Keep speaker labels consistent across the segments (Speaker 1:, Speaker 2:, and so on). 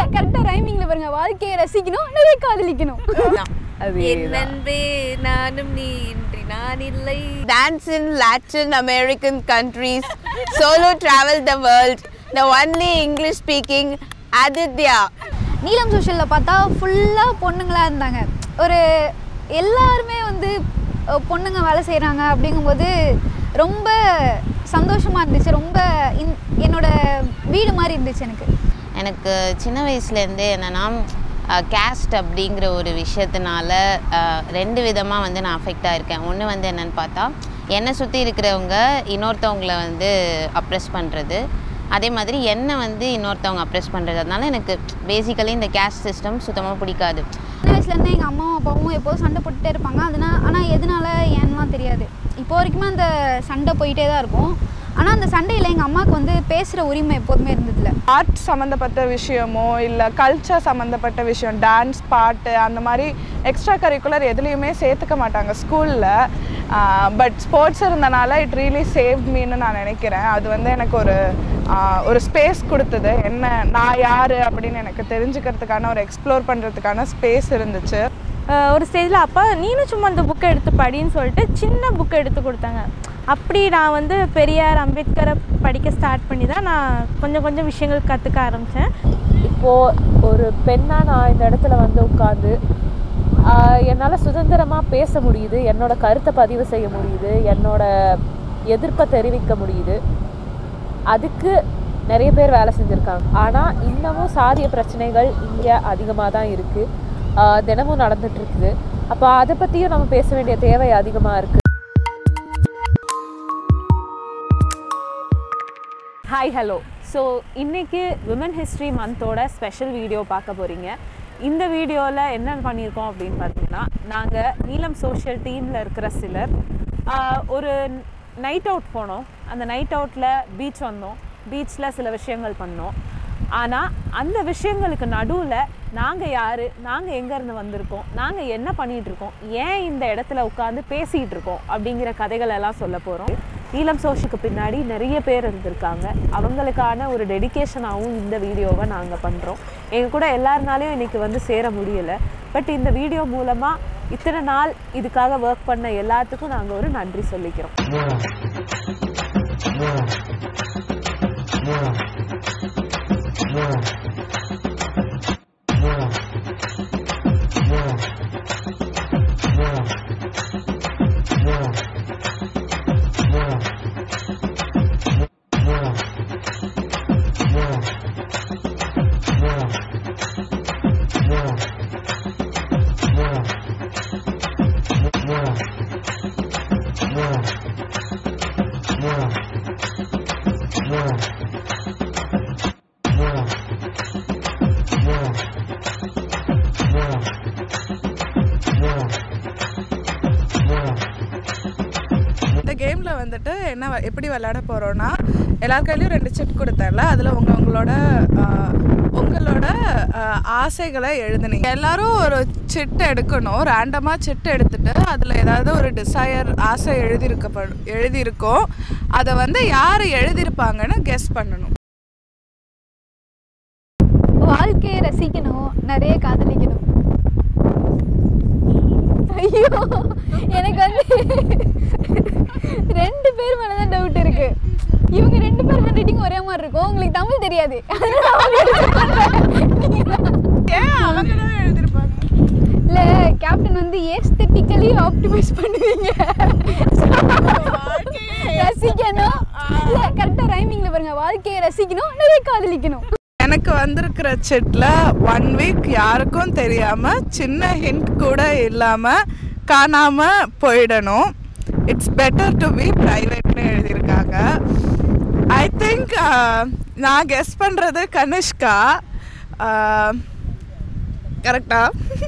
Speaker 1: கரெக்டா ரைமிங்ல பாருங்க வாழ்க்கையை ரசிக்கணும் நிறைய காதலிக்கணும்
Speaker 2: அது
Speaker 3: என் நண்பே நானும் நீ இன்றி நான் இல்லை
Speaker 4: Dance in Latin American countries, solo travel the world, the only English speaking Aditya.
Speaker 1: நீலம் சோஷியல்ல பார்த்தா ஃபுல்லா பொண்ணுங்களா இருந்தாங்க ஒரு எல்லாருமே வந்து அஹ், பொண்ணுங்க வேலை செய்கிறாங்க அப்படிங்கும்போது ரொம்ப சந்தோஷமா இருந்துச்சு ரொம்ப இன் என்னோட வீடு மாதிரி இருந்துச்சு எனக்கு
Speaker 4: எனக்கு சின்ன வயசுலேருந்தே என்னென்னா கேஸ்ட் அப்படிங்கிற ஒரு விஷயத்தினால அஹ், ரெண்டு விதமாக வந்து நான் அஃபெக்ட் ஆயிருக்கேன் ஒன்று வந்து என்னென்னு பார்த்தா என்னை சுற்றி இருக்கிறவங்க இன்னொருத்தவங்கள வந்து அப்ரெஸ் பண்ணுறது அதே மாதிரி என்னை வந்து இன்னொருத்தவங்க அப்ரெஸ் பண்ணுறது அதனால எனக்கு பேசிக்கலி இந்த கேஸ்ட் சிஸ்டம் சுத்தமாக பிடிக்காது
Speaker 1: சின்ன வயசுலேருந்தே எங்கள் அம்மாவும் அப்பாவும் எப்போதும் சண்டை போட்டுட்டே இருப்பாங்க அதனால் ஆனால் எதனால ஏன்னுலாம் தெரியாது இப்போ வரைக்குமே அந்த சண்டை போயிட்டே தான் இருக்கும் ஆனால் அந்த சண்டையில் எங்கள் அம்மாவுக்கு வந்து பேசுகிற உரிமை எப்போதுமே இருந்ததில்ல
Speaker 2: ஆர்ட் சம்மந்தப்பட்ட விஷயமோ இல்லை கல்ச்சர் சம்மந்தப்பட்ட விஷயம் டான்ஸ் பாட்டு அந்த மாதிரி எக்ஸ்ட்ரா கரிக்குலர் எதுலேயுமே சேர்த்துக்க மாட்டாங்க ஸ்கூலில் பட் ஸ்போர்ட்ஸ் இருந்தனால இட் ரியலி சேவ் மீன்னு நான் நினைக்கிறேன் அது வந்து எனக்கு ஒரு ஆஹ், ஒரு ஸ்பேஸ் கொடுத்தது என்ன நான் யார் அப்படின்னு எனக்கு தெரிஞ்சுக்கிறதுக்கான ஒரு எக்ஸ்ப்ளோர் பண்ணுறதுக்கான ஸ்பேஸ் இருந்துச்சு
Speaker 5: அஹ் ஒரு ஸ்டேஜில் அப்பா நீனும் சும்மா அந்த புக்கை எடுத்து படின்னு சொல்லிட்டு சின்ன புக்கை எடுத்து கொடுத்தாங்க அப்படி நான் வந்து பெரியார் அம்பேத்கரை படிக்க ஸ்டார்ட் பண்ணி தான் நான் கொஞ்சம் கொஞ்சம் விஷயங்கள் கற்றுக்க ஆரம்பித்தேன்
Speaker 6: இப்போது ஒரு பெண்ணாக நான் இந்த இடத்துல வந்து உட்காந்து என்னால் சுதந்திரமாக பேச முடியுது என்னோட கருத்தை பதிவு செய்ய முடியுது என்னோட எதிர்ப்பை தெரிவிக்க முடியுது அதுக்கு நிறைய பேர் வேலை செஞ்சுருக்காங்க ஆனால் இன்னமும் சாதிய பிரச்சனைகள் இங்கே அதிகமாக தான் இருக்குது தினமும் நடந்துட்டு இருக்குது அப்போ அதை பற்றியும் நம்ம பேச வேண்டிய தேவை அதிகமாக இருக்குது ஹாய் ஹலோ ஸோ இன்றைக்கி விமன் ஹிஸ்ட்ரி மந்தோட ஸ்பெஷல் வீடியோ பார்க்க போகிறீங்க இந்த வீடியோவில் என்ன பண்ணியிருக்கோம் அப்படின்னு பார்த்தீங்கன்னா நாங்கள் நீலம் சோஷியல் டீமில் இருக்கிற சிலர் ஆஹ், ஒரு நைட் அவுட் போனோம் அந்த நைட் அவுட்டில் பீச் வந்தோம் பீச்சில் சில விஷயங்கள் பண்ணோம் ஆனால் அந்த விஷயங்களுக்கு நடுவில் நாங்கள் யார் நாங்கள் எங்கேருந்து வந்திருக்கோம் நாங்கள் என்ன பண்ணிகிட்டு இருக்கோம் ஏன் இந்த இடத்துல உட்காந்து பேசிகிட்டு இருக்கோம் அப்படிங்கிற கதைகள் எல்லாம் சொல்ல போகிறோம் நீலம் சோஷிக்கு பின்னாடி நிறைய பேர் இருந்திருக்காங்க அவங்களுக்கான ஒரு டெடிகேஷனாகவும் இந்த வீடியோவை நாங்கள் பண்ணுறோம் எங்கள் கூட எல்லாருனாலையும் இன்றைக்கி வந்து சேர முடியலை பட் இந்த வீடியோ மூலமாக இத்தனை நாள் இதுக்காக ஒர்க் பண்ண எல்லாத்துக்கும் நாங்கள் ஒரு நன்றி சொல்லிக்கிறோம்
Speaker 2: இந்த கேமில் வந்துட்டு என்ன வ- எப்படி விளையாட போகிறோன்னா எல்லார் கையிலையும் ரெண்டு செட் கொடுத்தேன்ல அதில் உங்க உங்களோட ஆஹ், உங்களோட ஆஹ், ஆசைகளை எழுதுனீங்க எல்லாரும் ஒரு சிட்டு எடுக்கணும் ரேண்டமாக சிட்டு எடுத்துட்டு அதில் ஏதாவது ஒரு டிசையர் ஆசை எழுதியிருக்கப்படு எழுதியிருக்கோம் அதை வந்து யார் எழுதியிருப்பாங்கன்னு கெஸ் பண்ணணும்
Speaker 1: வாழ்க்கையை ரசிக்கணும் நிறைய காதலிக்கணும் ஐயோ எனக்கு வந்து ரெண்டு பேர் மேல தான் டவுட் இருக்கு இவங்க ரெண்டு பேர் ஹேண்ட் ரைட்டிங் ஒரே மாதிரி இருக்கும் உங்களுக்கு தமிழ் தெரியாது அதனால அவங்க எடுத்து பண்றாங்க.
Speaker 2: ஏன் அவங்க தான் எழுதியிருப்பாங்க
Speaker 1: இல்ல கேப்டன் வந்து ஏஸ்தட்டிக்கலி ஆப்டிமைஸ் பண்ணுவீங்க ரசிக்கணும் இல்ல கரெக்டா ரைமிங்ல பாருங்க வாழ்க்கையை ரசிக்கணும் நிறைய காதலிக்கணும்
Speaker 2: எனக்கு வந்திருக்கிற செட்டில் ஒன் வீக் யாருக்கும் தெரியாமல் சின்ன ஹிண்ட் கூட இல்லாமல் காணாமல் போயிடணும் இட்ஸ் பெட்டர் டு பி ப்ரைவேட்னு எழுதியிருக்காங்க ஐ திங்க் நான் கெஸ் பண்ணுறது கனிஷ்கா கரெக்டா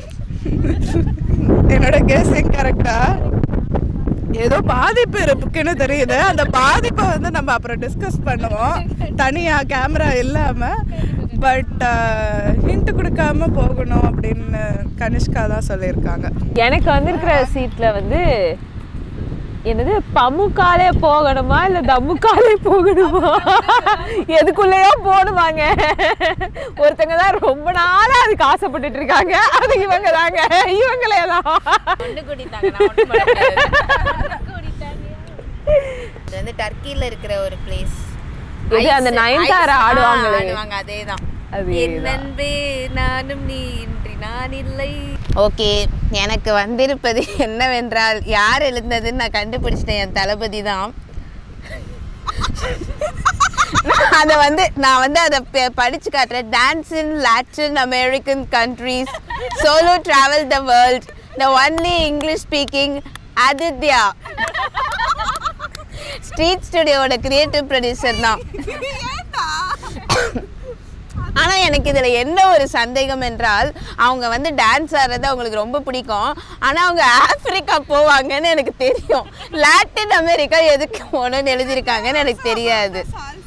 Speaker 2: என்னோட கெஸ்ஸிங் கரெக்டா ஏதோ பாதிப்பு இருக்குன்னு தெரியுது அந்த பாதிப்பை வந்து நம்ம அப்புறம் டிஸ்கஸ் பண்ணுவோம் தனியா கேமரா இல்லாம பட் ஹிண்ட் கொடுக்காம போகணும் அப்படின்னு கனிஷ்கா தான் சொல்லியிருக்காங்க
Speaker 6: எனக்கு வந்திருக்கிற சீட்டில் வந்து என்னது பமுக்காலே போகணுமா இல்ல தம்முக்காலே போகணுமா எதுக்குள்ளேயோ போகணுமாங்க ஒருத்தங்க தான் ரொம்ப நாளா அதுக்கு ஆசைப்பட்டுட்டு இருக்காங்க அது இவங்க தாங்க இவங்களே தான்
Speaker 4: ஒன்று கூட்டிட்டாங்க நான் ஒண்ணும் பண்ண முடியாது. இது வந்து டர்க்கில இருக்கிற ஒரு பிளேஸ்
Speaker 6: இது அந்த நயன்தாரா ஆடுவாங்களே.
Speaker 4: ஆடுவாங்க அதேதான்
Speaker 6: அது
Speaker 3: என் நண்பே நானும் நீ இன்றி நான் இல்லை
Speaker 4: ஓகே எனக்கு வந்திருப்பது என்னவென்றால் யார் எழுந்ததுன்னு நான் கண்டுபிடிச்சிட்டேன் என் தளபதி தான் அதை வந்து நான் வந்து அதை ப- படிச்சு காட்டுறேன் dance in Latin American countries solo travel the world the only English speaking Aditya street ஸ்டுடியோட கிரியேட்டிவ் ப்ரொடியூசர் தான் ஆனா எனக்கு இதுல என்ன ஒரு சந்தேகம் என்றால் அவங்க வந்து டான்ஸ் ஆடுறது அவங்களுக்கு ரொம்ப பிடிக்கும் ஆனா அவங்க ஆப்பிரிக்கா போவாங்கன்னு எனக்கு தெரியும் லாட்டின் அமெரிக்கா எதுக்கு போகணும்னு எழுதியிருக்காங்கன்னு எனக்கு தெரியாது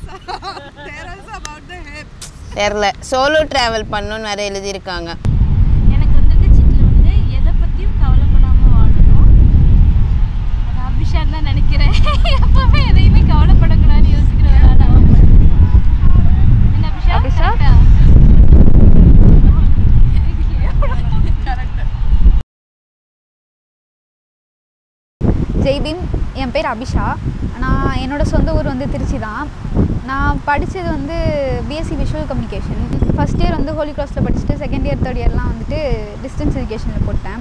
Speaker 4: தெரில சோலோ டிராவல் பண்ணணும்னு வேற எழுதியிருக்காங்க
Speaker 5: எனக்கு வந்திருக்க சீட்டில் வந்து எதை பற்றியும் கவலைப்படாமல் வாழணும் அது அபிஷாக் தான் நினைக்கிறேன் எப்பவுமே எதையுமே கவலைப்படக்கூடாதுன்னு யோசிக்கிற ஒரு ஆள் அவன். என்ன அபிஷா
Speaker 2: அபிஷா?
Speaker 5: correct ஆ?
Speaker 1: ஜெய்பீம் என் பேர் அபிஷா நான் என்னோட சொந்த ஊர் வந்து திருச்சி தான் நான் படித்தது வந்து BSc visual communication first year வந்து ஹோலி கிராஸில் படிச்சுட்டு செகண்ட் இயர் தேர்ட் இயர்லாம் வந்துட்டு டிஸ்டன்ஸ் எஜுகேஷனில் போட்டேன்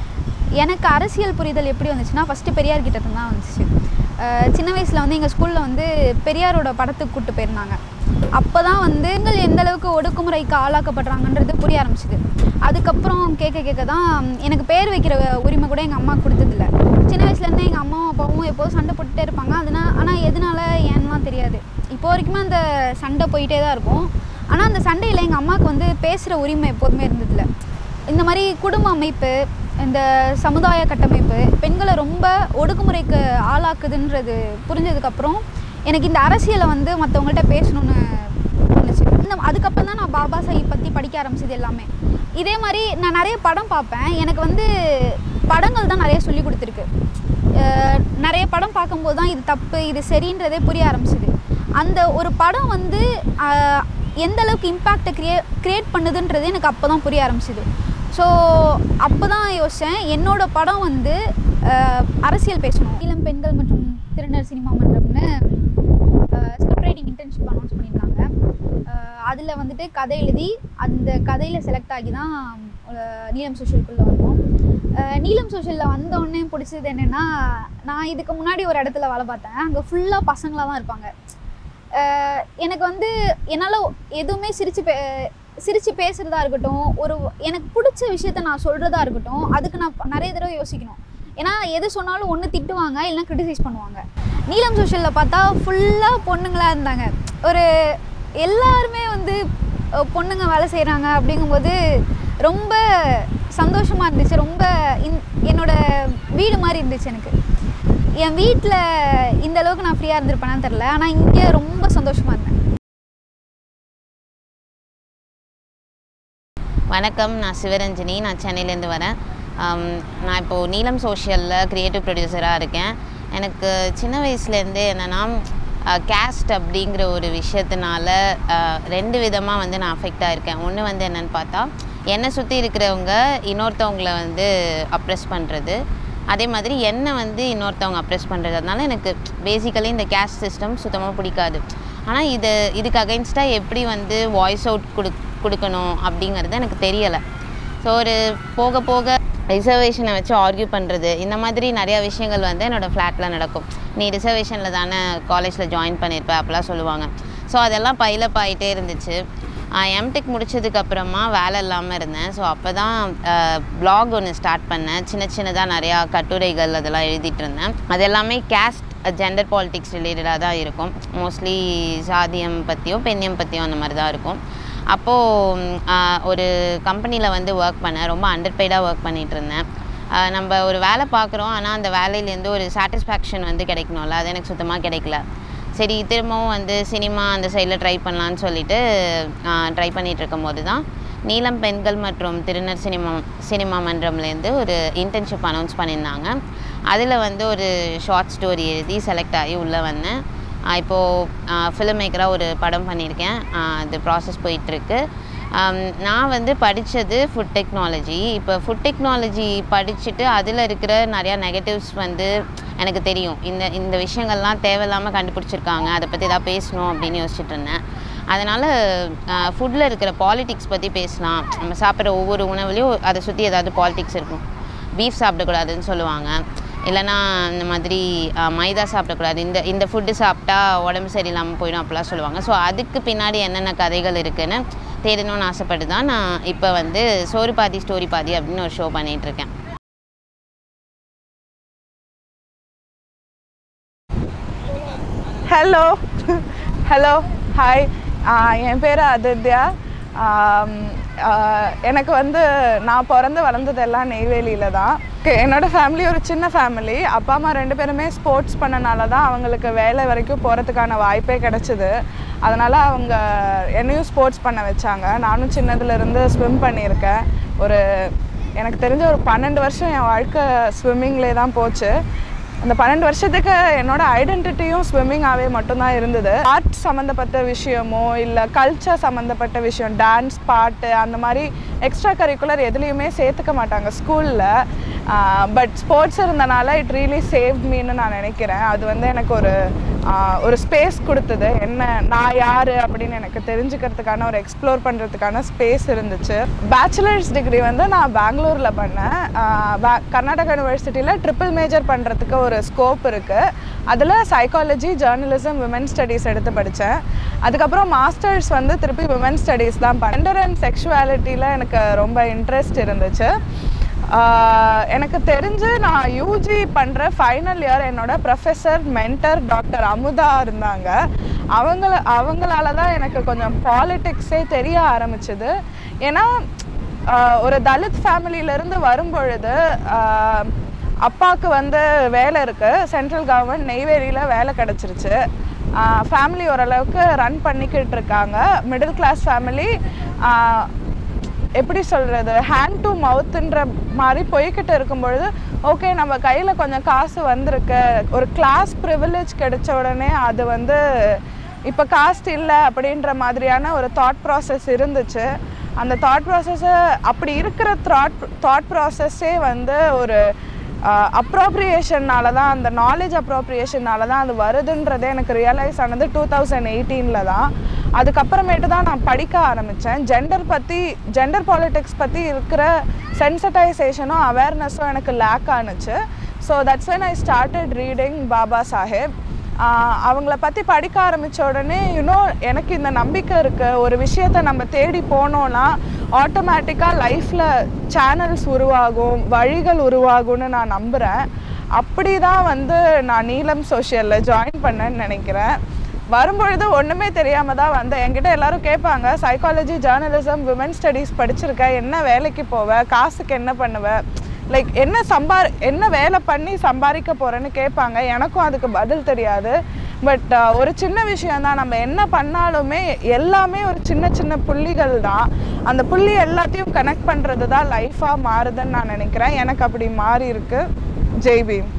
Speaker 1: எனக்கு அரசியல் புரிதல் எப்படி வந்துச்சுன்னா ஃபஸ்ட்டு பெரியார் கிட்ட இருந்து தான் வந்துச்சு அஹ் சின்ன வயசில் வந்து எங்கள் ஸ்கூலில் வந்து பெரியாரோட படத்துக்கு கூப்பிட்டு போயிருந்தாங்க அப்போ தான் வந்து பெண்கள் எந்த அளவுக்கு ஒடுக்குமுறைக்கு ஆளாக்கப்படுறாங்கன்றது புரிய ஆரம்பிச்சுது அதுக்கப்புறம் கேட்க கேட்க தான் எனக்கு பேர் வைக்கிற உரிமை கூட எங்கள் அம்மா கொடுத்ததில்ல சின்ன வயசுலேருந்தே எங்கள் அம்மாவும் அப்பாவும் எப்போதும் சண்டை போட்டுட்டே இருப்பாங்க அதனால் ஆனால் எதனால ஏன்னுலாம் தெரியாது இப்போ வரைக்குமே அந்த சண்டை போயிட்டே தான் இருக்கும் ஆனால் அந்த சண்டையில் எங்கள் அம்மாவுக்கு வந்து பேசுகிற உரிமை எப்போதுமே இருந்ததில்ல இந்த மாதிரி குடும்ப அமைப்பு இந்த சமுதாய கட்டமைப்பு பெண்களை ரொம்ப ஒடுக்குமுறைக்கு ஆளாக்குதுன்றது புரிஞ்சதுக்கப்புறம் எனக்கு இந்த அரசியலை வந்து மற்றவங்கள்ட்ட பேசணும்னு தோணுச்சு இந்த அதுக்கப்புறம் தான் நான் பாபா சாஹிப் பற்றி படிக்க ஆரம்பிச்சது எல்லாமே இதே மாதிரி நான் நிறைய படம் பார்ப்பேன் எனக்கு வந்து படங்கள் தான் நிறைய சொல்லி கொடுத்துருக்கு அஹ் நிறைய படம் பார்க்கும்போது தான் இது தப்பு இது சரின்றதே புரிய ஆரம்பிச்சது அந்த ஒரு படம் வந்து அஹ், எந்த அளவுக்கு இம்பேக்டை கிரியே க்ரியேட் பண்ணுதுன்றது எனக்கு அப்போ தான் புரிய ஆரம்பிச்சது ஸோ அப்போ தான் யோசித்தேன் என்னோட படம் வந்து அஹ், அரசியல் பேசணும் இளம் பெண்கள் மற்றும் திருநர் சினிமா மன்றம்னு ஸ்கிரிப்ட் ரைட்டிங் இன்டர்ன்ஷிப் அனௌன்ஸ் பண்ணியிருந்தாங்க அதில் வந்துட்டு கதை எழுதி அந்த கதையில் செலக்ட் ஆகி தான் அஹ், நீலம் சோஷியலுக்குள்ளே வந்தோம் அஹ், நீலம் சோஷியலில் வந்தோடனே பிடிச்சது என்னென்னா நான் இதுக்கு முன்னாடி ஒரு இடத்துல வேலை பார்த்தேன் அங்கே ஃபுல்லாக பசங்களாக தான் இருப்பாங்க அஹ், எனக்கு வந்து என்னால் எதுவுமே சிரித்து பே சிரித்து பேசுகிறதா இருக்கட்டும் ஒரு எனக்கு பிடிச்ச விஷயத்த நான் சொல்கிறதா இருக்கட்டும் அதுக்கு நான் நிறைய தடவை யோசிக்கணும் ஏன்னா எது சொன்னாலும் ஒன்று திட்டுவாங்க இல்லைன்னா கிரிட்டிசைஸ் பண்ணுவாங்க நீலம் சோஷியலில் பார்த்தா ஃபுல்லாக பொண்ணுங்களாக இருந்தாங்க ஒரு எல்லாருமே வந்து அஹ், பொண்ணுங்க வேலை செய்கிறாங்க அப்படிங்கும்போது ரொம்ப சந்தோஷமாக இருந்துச்சு ரொம்ப இன் என்னோட வீடு மாதிரி இருந்துச்சு எனக்கு என் வீட்டில் இந்த அளவுக்கு நான் ஃப்ரீயாக இருந்திருப்பேனான்னு தெரில ஆனால் இங்கே ரொம்ப சந்தோஷமாக இருந்தேன்
Speaker 4: வணக்கம் நான் சிவரஞ்சினி நான் சென்னையிலேருந்து வரேன் ஆம், நான் இப்போது நீலம் சோஷியலில் க்ரியேட்டிவ் ப்ரொடியூசராக இருக்கேன் எனக்கு சின்ன வயசுலேருந்தே என்னென்னா கேஸ்ட் அப்படிங்கிற ஒரு விஷயத்தினால அஹ், ரெண்டு விதமாக வந்து நான் அஃபெக்ட் ஆகிருக்கேன் ஒன்று வந்து என்னென்னு பார்த்தா என்னை சுற்றி இருக்கிறவங்க இன்னொருத்தவங்கள வந்து அப்ரெஸ் பண்ணுறது அதே மாதிரி என்னை வந்து இன்னொருத்தவங்க அப்ரெஸ் பண்ணுறது அதனால எனக்கு பேசிக்கலி இந்த கேஸ்ட் சிஸ்டம் சுத்தமாக பிடிக்காது ஆனால் இது இதுக்கு அகைன்ஸ்டாக எப்படி வந்து வாய்ஸ் அவுட் கொடு கொடுக்கணும் அப்படிங்கிறது எனக்கு தெரியலை ஸோ ஒரு போக போக ரிசர்வேஷனை வச்சு ஆர்கியூ பண்ணுறது இந்த மாதிரி நிறையா விஷயங்கள் வந்து என்னோடய ஃப்ளாட்டில் நடக்கும் நீ ரிசர்வேஷனில் தானே காலேஜில் ஜாயின் பண்ணியிருப்ப அப்படிலாம் சொல்லுவாங்க ஸோ அதெல்லாம் பைலப் ஆகிட்டே இருந்துச்சு எம்டெக் முடிச்சதுக்கப்புறமா வேலை இல்லாமல் இருந்தேன் ஸோ அப்போ தான் blog ஒன்று ஸ்டார்ட் பண்ணேன் சின்ன சின்னதாக நிறையா கட்டுரைகள் அதெல்லாம் எழுதிட்டு இருந்தேன் அது எல்லாமே கேஸ்ட் ஜெண்டர் பாலிட்டிக்ஸ் ரிலேட்டடாக தான் இருக்கும் மோஸ்ட்லி சாதியம் பற்றியும் பெண்ணியம் பற்றியும் அந்த மாதிரி தான் இருக்கும் அப்போது ஒரு கம்பெனியில் வந்து ஒர்க் பண்ணேன் ரொம்ப அண்டர்பெய்டாக ஒர்க் பண்ணிகிட்டு இருந்தேன் ஆஹ் நம்ம ஒரு வேலை பார்க்குறோம் ஆனால் அந்த வேலையிலேருந்து ஒரு சாட்டிஸ்ஃபேக்ஷன் வந்து கிடைக்கணும்ல அது எனக்கு சுத்தமாக கிடைக்கல சரி திரும்பவும் வந்து சினிமா அந்த சைடில் ட்ரை பண்ணலான்னு சொல்லிட்டு ட்ரை பண்ணிகிட்டு இருக்கும்போது தான் நீலம் பெண்கள் மற்றும் திருநர் சினிமா சினிமா மன்றம்லேருந்து ஒரு இன்டர்ன்ஷிப் அனௌன்ஸ் பண்ணியிருந்தாங்க அதில் வந்து ஒரு ஷார்ட் ஸ்டோரி எழுதி செலக்ட் ஆகி உள்ளே வந்தேன் ஆஹ் இப்போது ஃபிலிம் மேக்கராக ஒரு படம் பண்ணியிருக்கேன் ஆஹ் அது ப்ராசஸ் போயிட்டுருக்கு நான் வந்து படித்தது ஃபுட் டெக்னாலஜி இப்போ ஃபுட் டெக்னாலஜி படிச்சுட்டு அதில் இருக்கிற நிறையா நெகட்டிவ்ஸ் வந்து எனக்கு தெரியும் இந்த இந்த விஷயங்கள்லாம் தேவையில்லாமல் கண்டுபிடிச்சிருக்காங்க அதை பற்றி ஏதாவது பேசணும் அப்படின்னு யோசிச்சுட்டு இருந்தேன் அதனால் ஃபுட்டில் இருக்கிற பாலிடிக்ஸ் பற்றி பேசலாம் நம்ம சாப்பிட்ற ஒவ்வொரு உணவுலையும் அதை சுற்றி ஏதாவது பாலிடிக்ஸ் இருக்கும் பீஃப் சாப்பிடக்கூடாதுன்னு சொல்லுவாங்க இல்லைன்னா இந்த மாதிரி அஹ், மைதா சாப்பிடக்கூடாது இந்த இந்த ஃபுட்டு சாப்பிட்டா உடம்பு சரியில்லாமல் போயிடும் அப்படிலாம் சொல்லுவாங்க ஸோ அதுக்கு பின்னாடி என்னென்ன கதைகள் இருக்குன்னு தேடணும்னு ஆசைப்பட்டு தான் நான் இப்போ வந்து சோறு பாதி ஸ்டோரி பாதி அப்படின்னு ஒரு ஷோ பண்ணிகிட்ருக்கேன்
Speaker 2: ஹலோ ஹலோ ஹாய் என் பேர் ஆதித்யா ஆம், ஆஹ், எனக்கு வந்து நான் பிறந்து வளர்ந்தது எல்லாம் நெய்வேலியில் தான் க- என்னோட ஃபேமிலி ஒரு சின்ன ஃபேமிலி அப்பா அம்மா ரெண்டு பேருமே ஸ்போர்ட்ஸ் பண்ணனால தான் அவங்களுக்கு வேலை வரைக்கும் போகிறதுக்கான வாய்ப்பே கிடச்சிது அதனால் அவங்க என்னையும் ஸ்போர்ட்ஸ் பண்ண வச்சாங்க நானும் சின்னதுலேருந்து ஸ்விம் பண்ணியிருக்கேன் ஒரு எனக்கு தெரிஞ்ச ஒரு பன்னெண்டு வருஷம் என் வாழ்க்கை ஸ்விம்மிங்லே தான் போச்சு அந்த பன்னெண்டு வருஷத்துக்கு என்னோட ஐடென்டிட்டியும் ஸ்விம்மிங்காகவே மட்டும்தான் இருந்தது ஆர்ட் சம்மந்தப்பட்ட விஷயமோ இல்லை கல்ச்சர் சம்மந்தப்பட்ட விஷயம் டான்ஸ் பாட்டு அந்த மாதிரி எக்ஸ்ட்ரா கரிக்குலர் எதுலேயுமே சேர்த்துக்க மாட்டாங்க ஸ்கூலில் பட் ஸ்போர்ட்ஸ் இருந்தனால இட் ரியலி சேவ் மீன்னு நான் நினைக்கிறேன் அது வந்து எனக்கு ஒரு ஆஹ், ஒரு ஸ்பேஸ் கொடுத்தது என்ன நான் யார் அப்படின்னு எனக்கு தெரிஞ்சுக்கிறதுக்கான ஒரு எக்ஸ்ப்ளோர் பண்ணுறதுக்கான ஸ்பேஸ் இருந்துச்சு பேச்சுலர்ஸ் டிகிரி வந்து நான் பெங்களூரில் பண்ணேன் ஆஹ், பே- கர்நாடகா யூனிவர்சிட்டியில் ட்ரிபிள் மேஜர் பண்ணுறதுக்கு ஒரு ஸ்கோப் இருக்குது அதில் சைக்காலஜி ஜேர்னலிசம் விமன் ஸ்டடீஸ் எடுத்து படித்தேன் அதுக்கப்புறம் மாஸ்டர்ஸ் வந்து திருப்பி விமன் ஸ்டடீஸ் தான் ஜெண்டர் அண்ட் செக்ஷுவாலிட்டியில் எனக்கு ரொம்ப இன்ட்ரெஸ்ட் இருந்துச்சு ஆஹ் எனக்கு தெரிஞ்சு நான் யூஜி பண்ணுற ஃபைனல் இயர் என்னோட ப்ரொஃபஸர் மென்டர் டாக்டர் அமுதா இருந்தாங்க அவங்கள அவங்களால தான் எனக்கு கொஞ்சம் பாலிடிக்ஸே தெரிய ஆரம்பிச்சுது ஏன்னா ஆஹ் ஒரு தலித் ஃபேமிலியிலேருந்து வரும்பொழுது ஆஹ் அப்பாவுக்கு வந்து வேலை இருக்குது சென்ட்ரல் கவர்மெண்ட் நெய்வேலியில் வேலை கிடச்சிருச்சு ஃபேமிலி ஓரளவுக்கு ரன் பண்ணிக்கிட்டு இருக்காங்க மிடில் கிளாஸ் ஃபேமிலி எப்படி சொல்கிறது ஹேண்ட் டு மவுத்துன்ற மாதிரி போய்கிட்டு இருக்கும் பொழுது ஓகே நம்ம கையில் கொஞ்சம் காசு வந்திருக்கு ஒரு கிளாஸ் ப்ரிவிலேஜ் கிடைச்ச உடனே அது வந்து இப்போ காஸ்ட் இல்லை அப்படின்ற மாதிரியான ஒரு தாட் ப்ராசஸ் இருந்துச்சு அந்த தாட் ப்ராசஸை அப்படி இருக்கிற தாட் தாட் ப்ராசஸ்ஸே வந்து ஒரு அப்ரோப்ரியேஷன்னால தான் அந்த நாலேஜ் அப்ரோப்ரியேஷனால தான் அது வருதுன்றதே எனக்கு ரியலைஸ் ஆனது டூ தௌசண்ட் எயிட்டீனில் தான் அதுக்கப்புறமேட்டு தான் நான் படிக்க ஆரம்பித்தேன் ஜெண்டர் பற்றி ஜெண்டர் பாலிடிக்ஸ் பற்றி இருக்கிற சென்சிட்டைசேஷனும் அவேர்னஸும் எனக்கு லேக் ஆனுச்சு so that's when I started reading Baba Saheb ஆஹ் அவங்கள பற்றி படிக்க ஆரம்பித்த உடனே யூனோ எனக்கு இந்த நம்பிக்கை இருக்குது ஒரு விஷயத்தை நம்ம தேடி போனோன்னா ஆட்டோமேட்டிக்காக லைஃப்பில் சேனல்ஸ் உருவாகும் வழிகள் உருவாகும்னு நான் நம்புகிறேன் அப்படி தான் வந்து நான் நீலம் சோஷியலில் ஜாயின் பண்ணேன்னு நினைக்கிறேன் வரும்பொழுது ஒன்றுமே தெரியாமல் தான் வந்தேன் என்கிட்ட எல்லாரும் கேட்பாங்க சைக்காலஜி ஜேர்னலிசம் விமன் ஸ்டடீஸ் படிச்சிருக்க என்ன வேலைக்கு போவ காசுக்கு என்ன பண்ணுவ லைக் என்ன சம்பார் என்ன வேலை பண்ணி சம்பாதிக்க போகிறேன்னு கேட்பாங்க எனக்கும் அதுக்கு பதில் தெரியாது பட் ஒரு சின்ன விஷயம் தான் நம்ம என்ன பண்ணாலுமே எல்லாமே ஒரு சின்ன சின்ன புள்ளிகள் தான் அந்த புள்ளி எல்லாத்தையும் கனெக்ட் பண்ணுறது தான் லைஃபாக மாறுதுன்னு நான் நினைக்கிறேன் எனக்கு அப்படி மாறி இருக்கு ஜெய் பீம்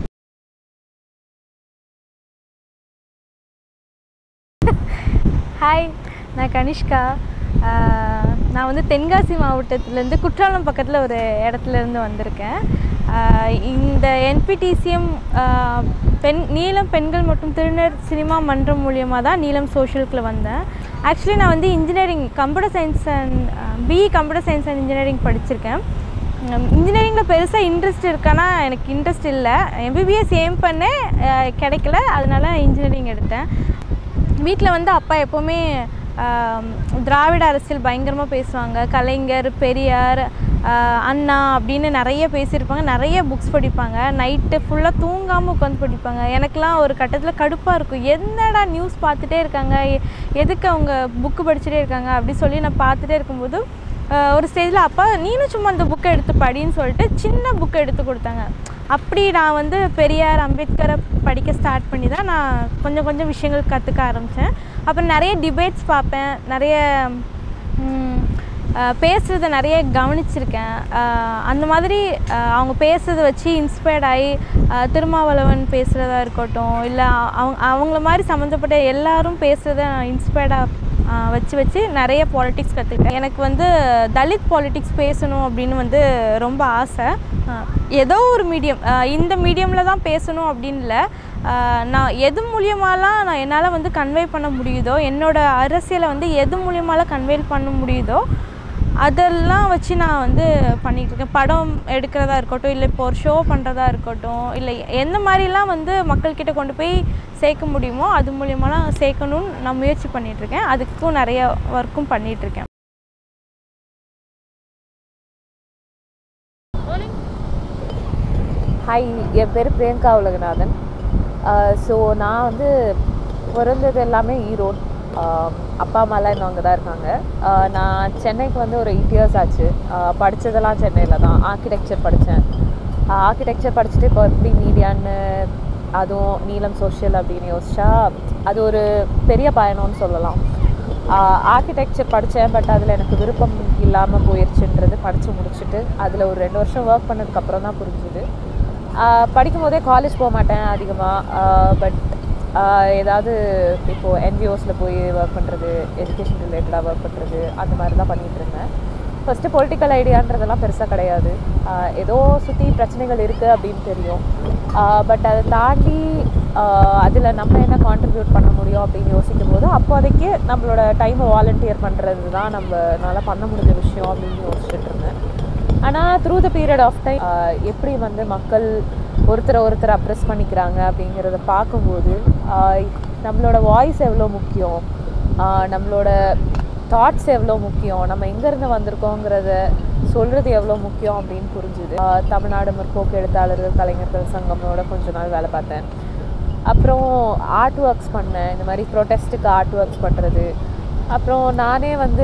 Speaker 5: ஹாய் நான் கனிஷ்கா ஆஹ் நான் வந்து தென்காசி மாவட்டத்துலேருந்து குற்றாலம் பக்கத்தில் ஒரு இடத்துல இருந்து வந்திருக்கேன் ஆஹ் இந்த என்பிடிசிஎம் பெண் நீலம் பெண்கள் மற்றும் திருநர் சினிமா மன்றம் மூலியமாக தான் நீலம் சோஷியலுக்குள்ள வந்தேன் ஆக்சுவலி நான் வந்து engineering computer science and BE computer science and engineering படிச்சிருக்கேன் இன்ஜினியரிங்கில் பெருசாக இன்ட்ரெஸ்ட் இருக்கானா எனக்கு இன்ட்ரெஸ்ட் இல்லை எம்பிபிஎஸ் ஏம் பண்ணேன் அஹ் கிடைக்கல அதனால இன்ஜினியரிங் எடுத்தேன் வீட்டில் வந்து அப்பா எப்போவுமே ஆம், திராவிட அரசியல் பயங்கரமாக பேசுவாங்க கலைஞர் பெரியார் ஆஹ், அண்ணா அப்படின்னு நிறைய பேசியிருப்பாங்க நிறைய புக்ஸ் படிப்பாங்க நைட்டு ஃபுல்லாக தூங்காமல் உட்காந்து படிப்பாங்க எனக்கெலாம் ஒரு கட்டத்தில் கடுப்பாக இருக்கும் என்னடா நியூஸ் பார்த்துட்டே இருக்காங்க எ- எதுக்கு அவங்க புக்கு படிச்சுட்டே இருக்காங்க அப்படி சொல்லி நான் பார்த்துட்டே இருக்கும்போது ஆஹ், ஒரு ஸ்டேஜில் அப்பா நீனும் சும்மா அந்த புக்கை எடுத்து படின்னு சொல்லிட்டு சின்ன புக்கை எடுத்து கொடுத்தாங்க அப்படி நான் வந்து பெரியார் அம்பேத்கரை படிக்க ஸ்டார்ட் பண்ணி தான் நான் கொஞ்சம் கொஞ்சம் விஷயங்கள் கற்றுக்க ஆரம்பித்தேன் அப்புறம் நிறைய டிபேட்ஸ் பார்ப்பேன் நிறைய ம், பேசுகிறத நிறைய கவனிச்சிருக்கேன் அஹ் அந்த மாதிரி அஹ் அவங்க பேசுறதை வச்சு இன்ஸ்பயர்ட் ஆகி அஹ் திருமாவளவன் பேசுகிறதா இருக்கட்டும் இல்லை அவங்க அவங்கள மாதிரி சம்மந்தப்பட்ட எல்லாரும் பேசுகிறத நான் இன்ஸ்பயர்டாக வச்சு வச்சு நிறைய பாலிட்டிக்ஸ் கற்றுக்கிட்டேன் எனக்கு வந்து தலித் பாலிட்டிக்ஸ் பேசணும் அப்படின்னு வந்து ரொம்ப ஆசை அஹ் ஏதோ ஒரு மீடியம் இந்த மீடியமில் தான் பேசணும் அப்படின்னு இல்லை அஹ் நான் எது மூலியமாலாம் நான் என்னால் வந்து கன்வே பண்ண முடியுதோ என்னோட அரசியலை வந்து எது மூலியமாலாம் கன்வே பண்ண முடியுதோ அதெல்லாம் வச்சு நான் வந்து பண்ணிகிட்டு இருக்கேன் படம் எடுக்கிறதா இருக்கட்டும் இல்லை இப்போ ஒரு ஷோ பண்ணுறதா இருக்கட்டும் இல்லை எந்த மாதிரிலாம் வந்து மக்கள்கிட்ட கொண்டு போய் சேர்க்க முடியுமோ அது மூலியமாலாம் சேர்க்கணும்னு நான் முயற்சி பண்ணிகிட்ருக்கேன் அதுக்கும் நிறைய ஒர்க்கும் பண்ணிகிட்ருக்கேன்
Speaker 6: ஹாய் என் பேர் பிரியங்கா உலகநாதன் ஸோ நான் வந்து பிறந்தது எல்லாமே ஈரோடு ஆஹ் அப்பா அம்மாலாம் இன்னும் அங்கே தான் இருக்காங்க ஆஹ் நான் சென்னைக்கு வந்து ஒரு எயிட் இயர்ஸ் ஆச்சு ஆஹ் படிச்சதெல்லாம் சென்னையில் தான் ஆர்கிடெக்சர் படித்தேன் ஆர்கிடெக்சர் படிச்சுட்டு இப்போ எப்படி மீடியான்னு அதுவும் நீலம் சோஷியல் அப்படின்னு யோசிச்சா அது ஒரு பெரிய பயணம்னு சொல்லலாம் ஆர்கிடெக்சர் படித்தேன் பட் அதில் எனக்கு விருப்பம் இல்லாமல் போயிடுச்சுன்றது படித்து முடிச்சுட்டு அதில் ஒரு ரெண்டு வருஷம் ஒர்க் பண்ணதுக்கப்புறம் தான் புரிஞ்சுது ஆஹ் படிக்கும் போதே காலேஜ் போக மாட்டேன் அதிகமாக பட் ஏதாவது இப்போது என்ஜிஓஸில் போய் ஒர்க் பண்ணுறது எஜுகேஷன் ரிலேட்டடாக ஒர்க் பண்ணுறது அந்த மாதிரி தான் பண்ணிகிட்டு இருந்தேன் ஃபஸ்ட்டு பொலிட்டிக்கல் ஐடியான்றதெல்லாம் பெருசாக கிடையாது ஆஹ் ஏதோ சுற்றி பிரச்சனைகள் இருக்குது அப்படின்னு தெரியும் பட் அதை தாண்டி அதில் நம்ம என்ன கான்ட்ரிபியூட் பண்ண முடியும் அப்படின்னு யோசிக்கும் போது அப்போதைக்கு நம்மளோட டைமை வாலண்டியர் பண்ணுறது தான் நம்மளால பண்ண முடிஞ்ச விஷயம் அப்படின்னு யோசிச்சுட்டு இருந்தேன் ஆனால் through the period of time எப்படி வந்து மக்கள் ஒருத்தரை ஒருத்தர் அப்ரெஸ் பண்ணிக்கிறாங்க அப்படிங்கிறத பார்க்கும்போது ஆஹ் நம்மளோட வாய்ஸ் எவ்வளோ முக்கியம் ஆஹ் நம்மளோட தாட்ஸ் எவ்வளோ முக்கியம் நம்ம எங்கேருந்து வந்திருக்கோங்கிறத சொல்கிறது எவ்வளோ முக்கியம் அப்படின்னு புரிஞ்சுது ஆஹ் தமிழ்நாடு முற்போக்கு எழுத்தாளர்கள் கலைஞர்கள் சங்கமோட கொஞ்ச நாள் வேலை பார்த்தேன் அப்புறம் ஆர்ட் ஒர்க்ஸ் பண்ணேன் இந்த மாதிரி ப்ரொட்டஸ்ட்டுக்கு ஆர்ட் ஒர்க்ஸ் பண்ணுறது அப்புறம் நானே வந்து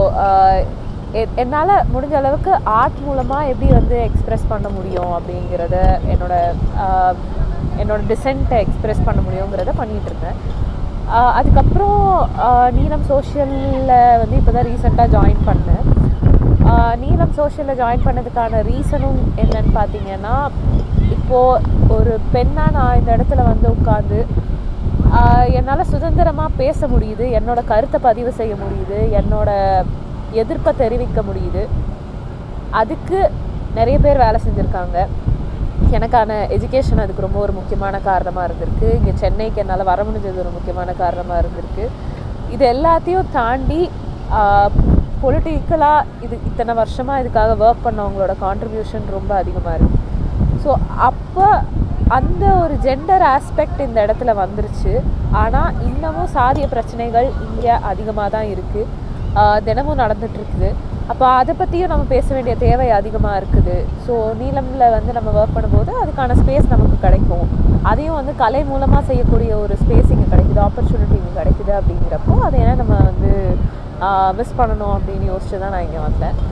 Speaker 6: இப்போது என்னால் முடிஞ்ச அளவுக்கு ஆர்ட் மூலமாக எப்படி வந்து எக்ஸ்ப்ரெஸ் பண்ண முடியும் அப்படிங்கிறத என்னோட ஆஹ் என்னோட டிசென்ட்டை எக்ஸ்ப்ரெஸ் பண்ண முடியுங்கிறத பண்ணிகிட்டு இருந்தேன் ஆஹ் அதுக்கப்புறம் ஆஹ் நீலம் சோஷியலில் வந்து இப்போ தான் ரீசெண்டாக ஜாயின் பண்ணேன் ஆஹ் நீலம் சோஷியலில் ஜாயின் பண்ணதுக்கான ரீசனும் என்னன்னு பார்த்தீங்கன்னா இப்போது ஒரு பெண்ணாக நான் இந்த இடத்துல வந்து உட்காந்து என்னால் சுதந்திரமாக பேச முடியுது என்னோட கருத்தை பதிவு செய்ய முடியுது என்னோட எதிர்ப்பை தெரிவிக்க முடியுது அதுக்கு நிறைய பேர் வேலை செஞ்சுருக்காங்க எனக்கான எஜுகேஷன் அதுக்கு ரொம்ப ஒரு முக்கியமான காரணமாக இருந்திருக்கு இங்கே சென்னைக்கு என்னால் வர முடிஞ்சது ஒரு முக்கியமான காரணமாக இருந்திருக்கு இது எல்லாத்தையும் தாண்டி பொலிட்டிக்கலாக இது இத்தனை வருஷமாக இதுக்காக ஒர்க் பண்ணவங்களோட கான்ட்ரிபியூஷன் ரொம்ப அதிகமாக இருக்குது ஸோ அப்போ அந்த ஒரு ஜெண்டர் ஆஸ்பெக்ட் இந்த இடத்துல வந்துருச்சு ஆனால் இன்னமும் சாதிய பிரச்சனைகள் இங்கே அதிகமாக தான் இருக்குது தினமும் நடந்துட்டுருக்குது அப்போ அதை பற்றியும் நம்ம பேச வேண்டிய தேவை அதிகமாக இருக்குது ஸோ நீளமில் வந்து நம்ம ஒர்க் பண்ணும்போது அதுக்கான ஸ்பேஸ் நமக்கு கிடைக்கும் அதையும் வந்து கலை மூலமாக செய்யக்கூடிய ஒரு ஸ்பேஸ் இங்கே கிடைக்குது ஆப்பர்ச்சுனிட்டி இங்கே கிடைக்குது அப்படிங்கிறப்போ அதை ஏன் நம்ம வந்து மிஸ் பண்ணணும் அப்படின்னு யோசிச்சு தான் நான் இங்கே வந்தேன்